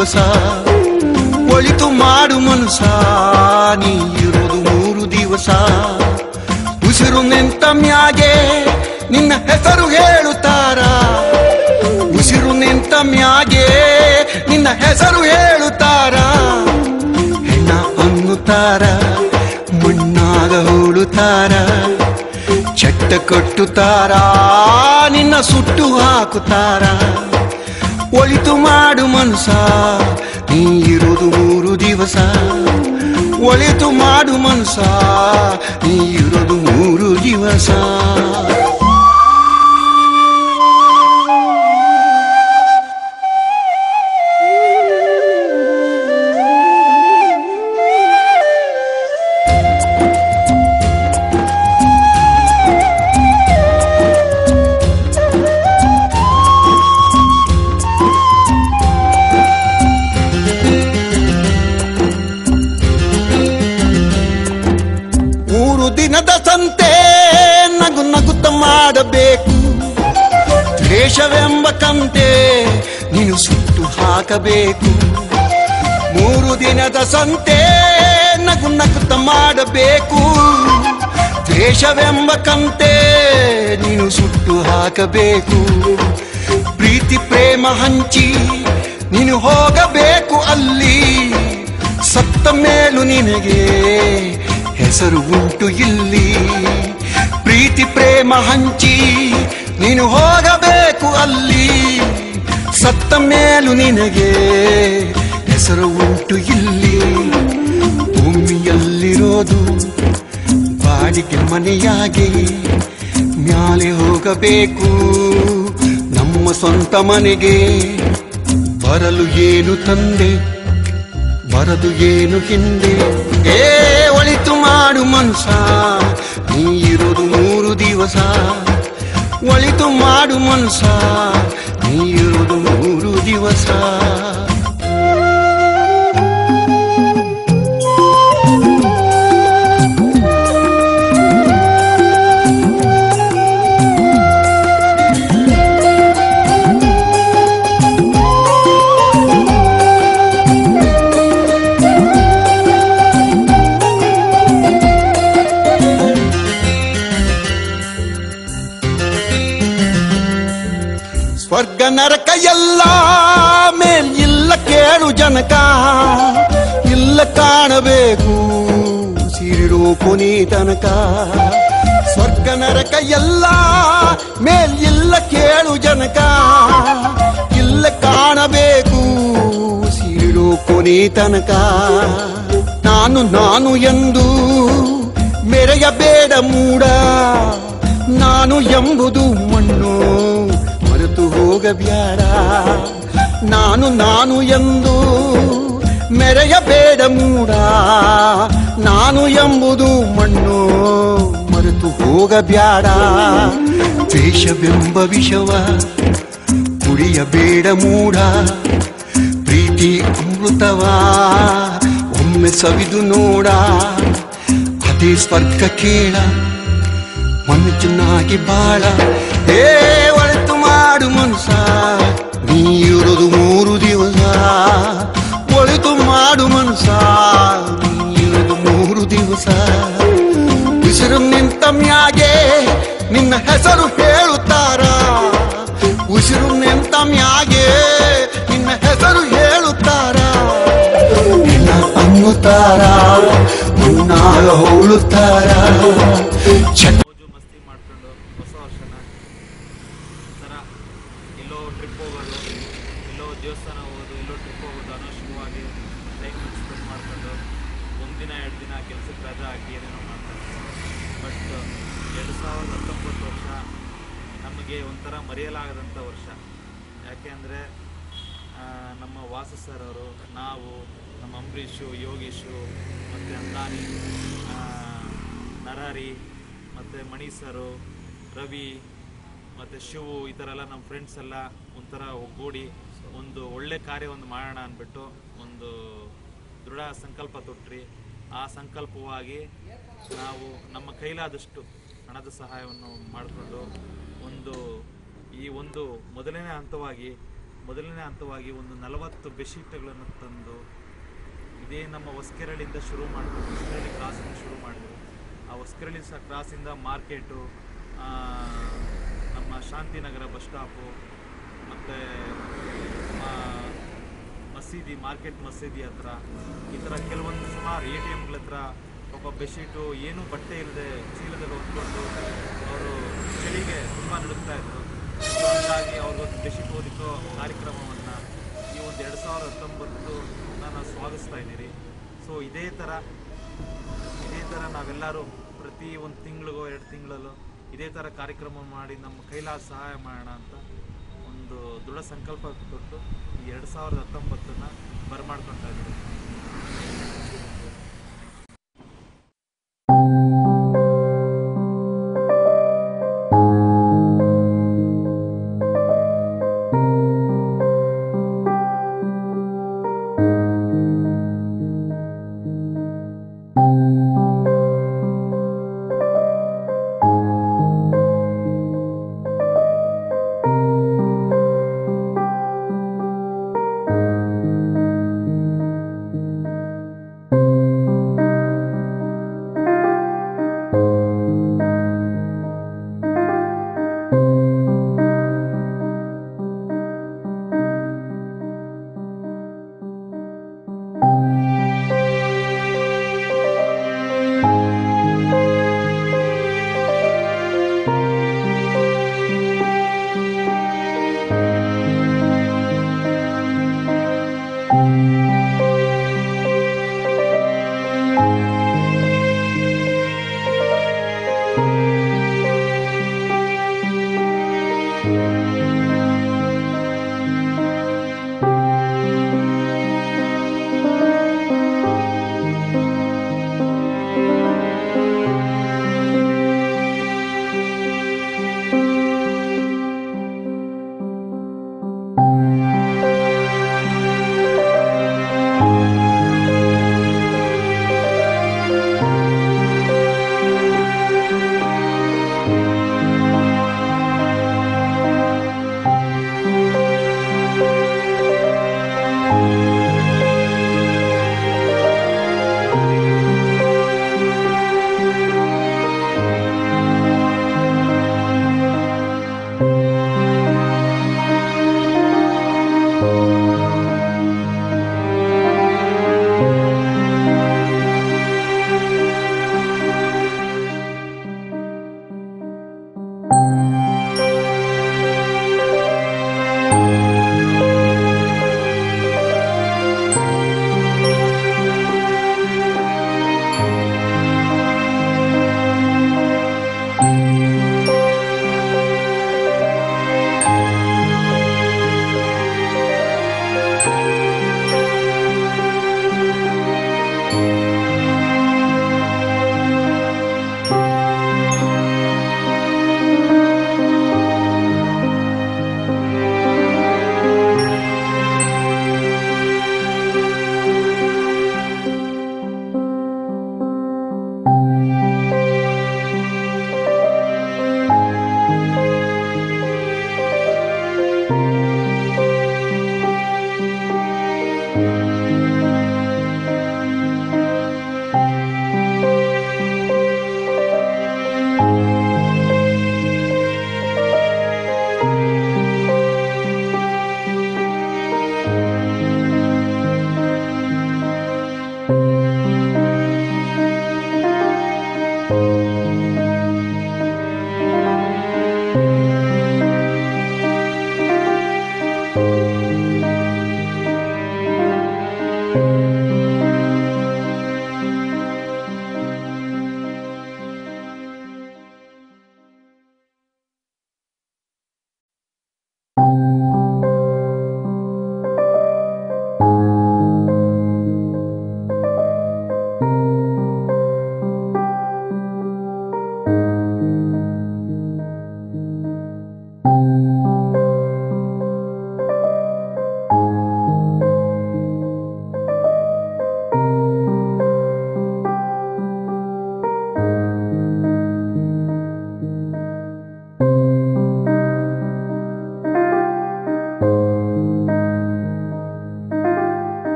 ದಿವಸ ಒಳಿತು ಮಾಡು ಮನುಸ ನೀ ಇರೋದು ಮೂರು ದಿವಸ ಉಸಿರು ನಿಂತ ಮ್ಯಾಗೆ ನಿನ್ನ ಹೆಸರು ಹೇಳುತ್ತಾರ ಉಸಿರು ನಿಂತ ಮ್ಯಾಗೆ ನಿನ್ನ ಹೆಸರು ಹೇಳುತ್ತಾರ ಹೆಣ್ಣ ಅನ್ನುತ್ತಾರ ಮಣ್ಣಾಗ ಹೂಳುತ್ತಾರ ಚಟ್ಟ ಕಟ್ಟುತ್ತಾರ ನಿನ್ನ ಸುಟ್ಟು ಹಾಕುತ್ತಾರ ಒಳಿತು ಮಾಡು ಮನುಸ ನೀ ಇರುವುದು ಮೂರು ದಿವಸ ಒಳಿತು ಮಾಡು ಮನುಸ ನೀ ಇರೋದು ಮೂರು ದಿವಸ ಮೂರು ದಿನದ ಸಂತೆ ನಗು ನಗುತ್ತ ಮಾಡಬೇಕು ದ್ವೇಷವೆಂಬ ಕಂತೆ ನೀನು ಸುಟ್ಟು ಹಾಕಬೇಕು ಮೂರು ದಿನದ ಸಂತೆ ನಗು ನಗುತ್ತ ಮಾಡಬೇಕು ದ್ವೇಷವೆಂಬ ಕಂತೆ ನೀನು ಸುಟ್ಟು ಹಾಕಬೇಕು ಪ್ರೀತಿ ಪ್ರೇಮ ಹಂಚಿ ನೀನು ಹೋಗಬೇಕು ಅಲ್ಲಿ ಸತ್ತ ಮೇಲೂ ನಿನಗೆ ಹೆಸರು ಉಂಟು ಇಲ್ಲಿ ಪ್ರೀತಿ ಪ್ರೇಮ ಹಂಚಿ ನೀನು ಹೋಗಬೇಕು ಅಲ್ಲಿ ಸತ್ತ ಮೇಲೂ ನಿನಗೆ ಹೆಸರು ಉಂಟು ಇಲ್ಲಿ ಭೂಮಿಯಲ್ಲಿರೋದು ಬಾಡಿಗೆ ಮನೆಯಾಗಿ ಮ್ಯಾಲೆ ಹೋಗಬೇಕು ನಮ್ಮ ಸ್ವಂತ ಮನೆಗೆ ಬರಲು ಏನು ತಂದೆ ಬರದು ಏನು ಹಿಂದೆ ಏ ಒಳಿತು ಮಾಡು ಮನುಸ ನೀ ಇರೋದು ಮೂರು ದಿವಸ ಒಳಿತು ಮಾಡು ಮನುಸ ನೀ ಇರೋದು ಮೂರು ದಿವಸ ಸ್ವರ್ಗ ನರಕ ಎಲ್ಲ ಮೇಲ್ ಇಲ್ಲ ಕೇಳು ಜನಕ ಇಲ್ಲ ಕಾಣಬೇಕು ಸಿರಿರೋ ಕೊನೆ ತನಕ ಸ್ವರ್ಗ ನರಕ ಎಲ್ಲ ಮೇಲ್ ಇಲ್ಲ ಕೇಳು ಜನಕ ಇಲ್ಲ ಕಾಣಬೇಕು ಸಿರಿರೋ ಕೊನೆ ತನಕ ನಾನು ನಾನು ಎಂದು ಮೆರೆಯಬೇಡ ಮೂಡ ನಾನು ಎಂಬುದು ಮಣ್ಣು ಮರೆತು ಹೋಗಬ್ಯಾಡ ನಾನು ನಾನು ಎಂದು ಮೆರೆಯಬೇಡ ಮೂಡ ನಾನು ಎಂಬುದು ಮಣ್ಣು ಮರೆತು ಹೋಗಬ್ಯಾಡ ದ್ವೇಷವೆಂಬ ವಿಷವ ಕುಡಿಯಬೇಡ ಮೂಡ ಪ್ರೀತಿ ಅಮೃತವ ಒಮ್ಮೆ ಸವಿದು ನೋಡ ಅದೇ ಸ್ವರ್ಗ ಕೇಳ ಮನುಜನಾಗಿ ಬಾಳ ಏ ಒಳಿತು ಮಾಡು ಮನುಸ ನೀ ಇರೋದು ಮೂರು ದಿವಸ ಒಳಿತು ಮಾಡು ಮನುಸ ನೀ ಇರೋದು ಮೂರು ದಿವಸ ಉಸಿರು ನಿಂತ ಮ್ಯಾಗೆ ನಿನ್ನ ಹೆಸರು ಹೇಳುತ್ತಾರ ಉಸಿರು ನಿಂತ ಮ್ಯಾಗೆ ನಿನ್ನ ಹೆಸರು ಹೇಳುತ್ತಾರ ನಿನ್ನ ಅನ್ನುತ್ತಾರ ಮುನ್ನಾಗ ಹೋಳುತ್ತಾರ ಚಟ್ ಮೋಜು ಮಸ್ತಿ ಮಾಡ್ಕೊಂಡು ಹೊಸ ವರ್ಷನ ಒಂಥರ ಎಲ್ಲೋ ಟ್ರಿಪ್ ಹೋಗೋದು ಎಲ್ಲೋ ದೇವಸ್ಥಾನ ಹೋಗೋದು ಎಲ್ಲೋ ಟ್ರಿಪ್ ಹೋಗೋದು ಅನವಶ್ಯಕವಾಗಿ ಟೈಮ್ ಸ್ಪೆಂಡ್ ಮಾಡ್ಕೊಂಡು ಒಂದಿನ ಎರಡು ದಿನ ಕೆಲಸಕ್ಕೆ ರಜೆ ಹಾಕಿ ಏನೇನೋ ಮಾಡ್ತಾರೆ ಬಟ್ ಎರಡು ಸಾವಿರದ ಹತ್ತೊಂಬತ್ತು ವರ್ಷ ನಮಗೆ ಒಂಥರ ಮರೆಯಲಾಗದಂಥ ವರ್ಷ ಯಾಕೆ ಅಂದರೆ ನಮ್ಮ ವಾಸು ಸರ್ ಅವರು ನಾವು ನಮ್ಮ ಅಂಬರೀಷು ಯೋಗೀಶು ಮತ್ತು ಅಂದಾನಿ ಆ, ನರಹರಿ ಮತ್ತು ಮಣಿ ಸರು ರವಿ ಮತ್ತು ಶಿವು ಈ ಥರ ಎಲ್ಲ ನಮ್ಮ ಫ್ರೆಂಡ್ಸ್ ಎಲ್ಲ ಒಂಥರ ಒಗ್ಗೂಡಿ ಒಂದು ಒಳ್ಳೆ ಕಾರ್ಯವನ್ನು ಮಾಡೋಣ ಅಂದ್ಬಿಟ್ಟು ಒಂದು ದೃಢ ಸಂಕಲ್ಪ ತೊಟ್ರಿ ಆ ಸಂಕಲ್ಪವಾಗಿ ನಾವು ನಮ್ಮ ಕೈಲಾದಷ್ಟು ಹಣದ ಸಹಾಯವನ್ನು ಮಾಡಿಕೊಂಡು ಒಂದು ಈ ಒಂದು ಮೊದಲನೇ ಹಂತವಾಗಿ ಮೊದಲನೇ ಹಂತವಾಗಿ ಒಂದು ನಲವತ್ತು ಬೆಡ್ಶೀಟ್ಗಳನ್ನು ತಂದು ಇದೇ ನಮ್ಮ ಹೊಸಕೆರಳಿಂದ ಶುರು ಮಾಡಿದ್ರು ಹೊಸಕೆರಳಿ ಕ್ರಾಸಿಂದ ಶುರು ಮಾಡಿದ್ರು ಆ ಹೊಸಕೆರಳಿ ಸಹ ಕ್ರಾಸಿಂದ ಮಾರ್ಕೆಟು ಆ, ನಮ್ಮ ಶಾಂತಿನಗರ ಬಸ್ ಸ್ಟಾಪು ಮತ್ತು ಮಸೀದಿ ಮಾರ್ಕೆಟ್ ಮಸೀದಿ ಹತ್ರ ಈ ಥರ ಕೆಲವೊಂದು ಸುಮಾರು ಎ ಟಿ ಎಮ್ಗಳ ಹತ್ರ ಒಬ್ಬ ಬೆಡ್ಶೀಟು ಏನೂ ಬಟ್ಟೆ ಇಲ್ಲದೆ ಚೀಲದಲ್ಲಿ ಹೊತ್ಕೊಂಡು ಅವರು ಚಳಿಗೆ ತುಂಬ ನಡುಗ್ತಾ ಇದ್ರು ಸೊ ಹಂಗಾಗಿ ಅವ್ರಿಗೊಂದು ಬೆಡ್ಶೀಟ್ ಓದಿಕೋ ಕಾರ್ಯಕ್ರಮವನ್ನು ಈ ಒಂದು ಎರಡು ಸಾವಿರದ ಹತ್ತೊಂಬತ್ತು ನಾನು ಸ್ವಾಗತಿಸ್ತಾ ಇದ್ದೀರಿ ಸೊ ಇದೇ ಥರ ಇದೇ ಥರ ನಾವೆಲ್ಲರೂ ಪ್ರತಿ ಒಂದು ತಿಂಗಳಿಗೋ ಎರಡು ತಿಂಗಳಲ್ಲೋ ಇದೇ ಥರ ಕಾರ್ಯಕ್ರಮ ಮಾಡಿ ನಮ್ಮ ಕೈಲಾದ ಸಹಾಯ ಮಾಡೋಣ ಅಂತ ಒಂದು ದೃಢ ಸಂಕಲ್ಪ ಕೊಟ್ಟು ಈ ಎರಡು ಸಾವಿರದ ಹತ್ತೊಂಬತ್ತನ್ನು ಬರಮಾಡ್ಕೊಳ್ತಾ ಇದ್ದೀವಿ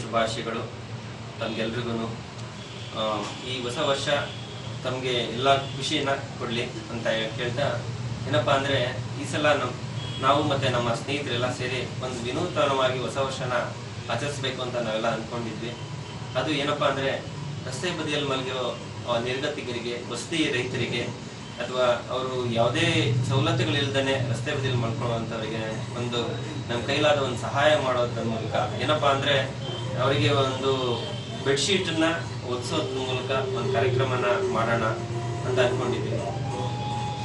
ಶುಭಾಶಯಗಳು ತಮ್ಗೆಲ್ರಿಗೂ ಈ ಹೊಸ ವರ್ಷ ತಮಗೆ ಎಲ್ಲ ಖುಷಿನ ಕೊಡಲಿ ಅಂತ ಕೇಳ್ತಾ ಏನಪ್ಪಾ ಅಂದರೆ ಈ ಸಲ ನಮ್ ನಾವು ಮತ್ತು ನಮ್ಮ ಸ್ನೇಹಿತರೆಲ್ಲ ಸೇರಿ ಒಂದು ವಿನೂತನವಾಗಿ ಹೊಸ ವರ್ಷನ ಆಚರಿಸ್ಬೇಕು ಅಂತ ನಾವೆಲ್ಲ ಅಂದ್ಕೊಂಡಿದ್ವಿ ಅದು ಏನಪ್ಪಾ ಅಂದರೆ ರಸ್ತೆ ಬದಿಯಲ್ಲಿ ಮಲಗಿರೋ ಆ, ನಿರ್ಗತಿಕರಿಗೆ ವಸತಿ ರೈತರಿಗೆ ಅಥವಾ ಅವರು ಯಾವುದೇ ಸವಲತ್ತುಗಳಿಲ್ದೇ ರಸ್ತೆ ಬದಿಯಲ್ಲಿ ಮಲ್ಕೊಳ್ಳುವಂಥವ್ರಿಗೆ ಒಂದು ನಮ್ಮ ಕೈಲಾದ ಒಂದು ಸಹಾಯ ಮಾಡೋದ್ರ ಮೂಲಕ ಏನಪ್ಪಾ ಅಂದರೆ ಅವರಿಗೆ ಒಂದು ಬೆಡ್ಶೀಟನ್ನ ಒದಿಸೋದ್ರ ಮೂಲಕ ಒಂದು ಕಾರ್ಯಕ್ರಮನ ಮಾಡೋಣ ಅಂತ ಅಂದ್ಕೊಂಡಿದ್ವಿ